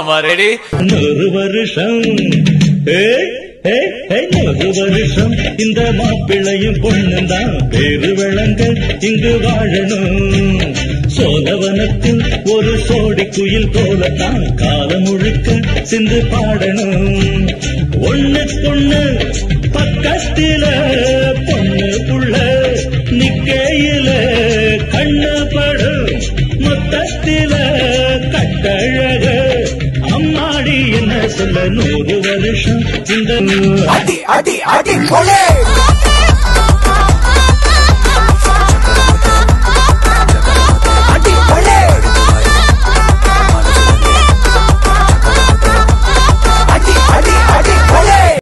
மாமா ரெடி நூறு வருஷம் ஏ, ஏ, ஏ, நூறு வருஷம் இந்த மாப்பிள்ளையும் பொண்ணுந்தான் பேரு விளங்க இங்கு வாழணும் சோழவனத்தில் ஒரு சோடி குயில் போலத்தான் காலம் முழுக்க சிந்து பாடணும் ஒண்ணு பொண்ணு பக்கத்தில பொண்ணு புள்ள நிக்கையில கண்ணு படும் மொத்தத்தில கட்டழக அம்மாடி என்ன சொல்ல நூறு வருஷம் இந்த அடி அடி அடி கொலை